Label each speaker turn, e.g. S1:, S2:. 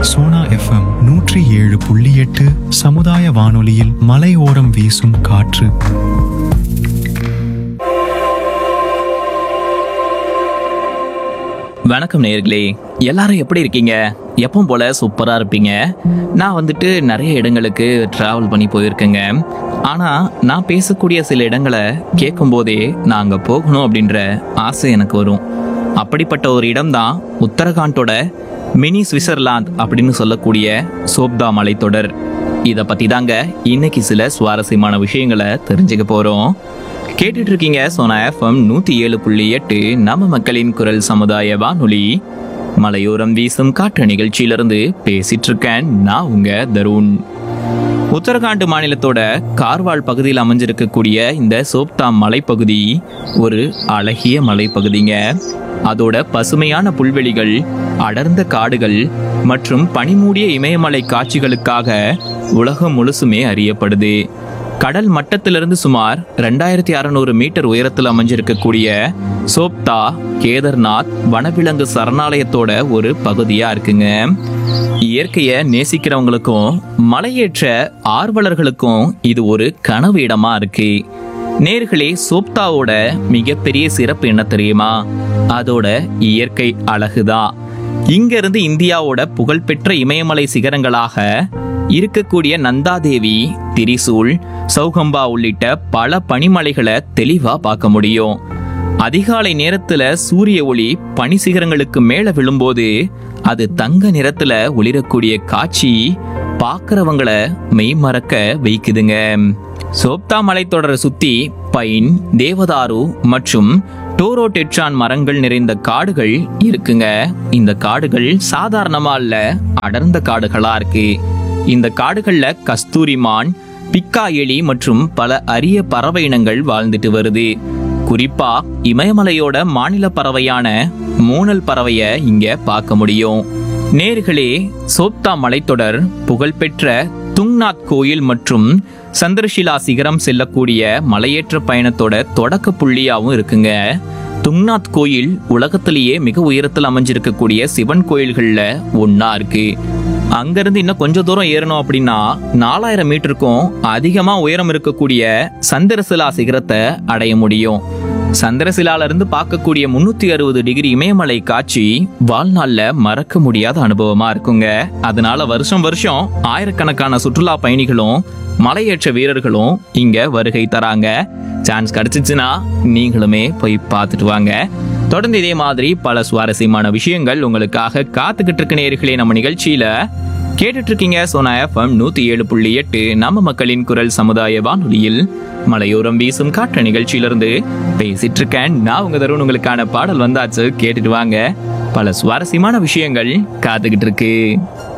S1: Sona FM நூற்றி ஏழு புள்ளி எட்டு சமுதாய வானொலியில் மலையோரம் வீசும் காற்று
S2: வணக்கம் நேயர்களே எல்லாரும் எப்படி இருக்கீங்க எப்பவும் போல சூப்பரா இருப்பீங்க நான் வந்துட்டு நிறைய இடங்களுக்கு டிராவல் பண்ணி போயிருக்கேங்க ஆனா நான் பேசக்கூடிய சில இடங்களை கேட்கும் போதே நான் அங்க போகணும் அப்படின்ற ஆசை எனக்கு வரும் அப்படிப்பட்ட ஒரு இடம்தான் உத்தரகாண்டோட மினி சுவிட்சர்லாந்து அப்படின்னு சொல்லக்கூடிய சோப்தா மலைத்தொடர் இதை பத்தி தாங்க இன்னைக்கு சில சுவாரஸ்யமான விஷயங்களை தெரிஞ்சுக்க போறோம் கேட்டுட்டு இருக்கீங்க சோனா எஃப்எம் நூத்தி ஏழு புள்ளி எட்டு நம்ம மக்களின் குரல் சமுதாய வானொலி மலையோரம் வீசும் காற்று நிகழ்ச்சியிலிருந்து பேசிட்டு இருக்கேன் நான் உங்க தருண் உத்தரகாண்ட் மாநிலத்தோட கார்வால் பகுதியில் அமைஞ்சிருக்கக்கூடிய இந்த சோப்தா மலைப்பகுதி ஒரு அழகிய மலைப்பகுதிங்க அதோட பசுமையான புல்வெளிகள் அடர்ந்த காடுகள் மற்றும் பனிமூடிய இமயமலை காட்சிகளுக்காக உலகம் முழுசுமே அறியப்படுது கடல் மட்டத்திலிருந்து சுமார் ரெண்டாயிரத்தி அறநூறு மீட்டர் உயரத்தில் அமைஞ்சிருக்கக்கூடிய சோப்தா கேதர்நாத் வனவிலங்கு சரணாலயத்தோட ஒரு பகுதியா இருக்குங்க இயற்கையை நேசிக்கிறவங்களுக்கும் மலையேற்ற ஆர்வலர்களுக்கும் இது ஒரு கனவு இடமா இருக்கு நேர்களே சோப்தாவோட மிகப்பெரிய சிறப்பு என்ன தெரியுமா அதோட இயற்கை அழகுதான் இங்க இருந்து இந்தியாவோட புகழ்பெற்ற இமயமலை சிகரங்களாக இருக்கக்கூடிய நந்தாதேவி திரிசூல் சௌகம்பா உள்ளிட்ட பல பனிமலைகளை தெளிவா பார்க்க முடியும் அதிகாலை நேரத்துல சூரிய ஒளி பனி சிகரங்களுக்கு மேல விழும்போது அது தங்க நிறத்துல ஒளிரக்கூடிய காட்சி பார்க்கறவங்கள மெய்மறக்க வைக்குதுங்க சோப்தா மலைத்தொடரை சுத்தி பைன் தேவதாரு மற்றும் டோரோடெட்ரான் மரங்கள் நிறைந்த காடுகள் இருக்குங்க இந்த காடுகள் சாதாரணமா இல்ல அடர்ந்த காடுகளா இருக்கு இந்த காடுகள்ல கஸ்தூரிமான் பிக்கா எலி மற்றும் பல அரிய பறவை இனங்கள் வாழ்ந்துட்டு வருது குறிப்பா இமயமலையோட மாநில பறவையான மூனல் பறவைய இங்க பார்க்க முடியும் நேர்களே சோப்தா மலைத்தொடர் புகழ்பெற்ற துங்நாத் கோயில் மற்றும் சந்திரஷிலா சிகரம் செல்லக்கூடிய மலையேற்ற பயணத்தோட தொடக்க புள்ளியாவும் இருக்குங்க துங்நாத் கோயில் உலகத்திலேயே மிக உயரத்தில் அமைஞ்சிருக்கக்கூடிய சிவன் கோயில்கள்ல ஒண்ணா இருக்கு அங்கிருந்து இன்னும் கொஞ்சம் தூரம் ஏறணும் அப்படின்னா நாலாயிரம் மீட்டருக்கும் அதிகமா உயரம் இருக்கக்கூடிய சந்திரசிலா சிகரத்தை அடைய முடியும் சந்திரசிலால இருந்து பார்க்கக்கூடிய முன்னூத்தி அறுபது டிகிரி இமயமலை காட்சி வாழ்நாள்ல மறக்க முடியாத அனுபவமா இருக்குங்க அதனால வருஷம் வருஷம் ஆயிரக்கணக்கான சுற்றுலா பயணிகளும் மலையேற்ற வீரர்களும் இங்க வருகை தராங்க சான்ஸ் கிடைச்சிச்சுன்னா நீங்களுமே போய் பார்த்துட்டு வாங்க தொடர்ந்து இதே மாதிரி பல சுவாரஸ்யமான விஷயங்கள் உங்களுக்காக காத்துக்கிட்டு இருக்க நேர்களே நம்ம நிகழ்ச்சியில கேட்டுட்டு இருக்கீங்க சோனா எஃப்எம் நூத்தி ஏழு புள்ளி எட்டு நம்ம மக்களின் குரல் சமுதாய வானொலியில் மலையோரம் வீசும் காற்று நிகழ்ச்சியிலிருந்து பேசிட்டு இருக்கேன் நான் உங்க தருண் உங்களுக்கான பாடல் வந்தாச்சு கேட்டுட்டு வாங்க பல சுவாரஸ்யமான விஷயங்கள் காத்துக்கிட்டு இருக்கு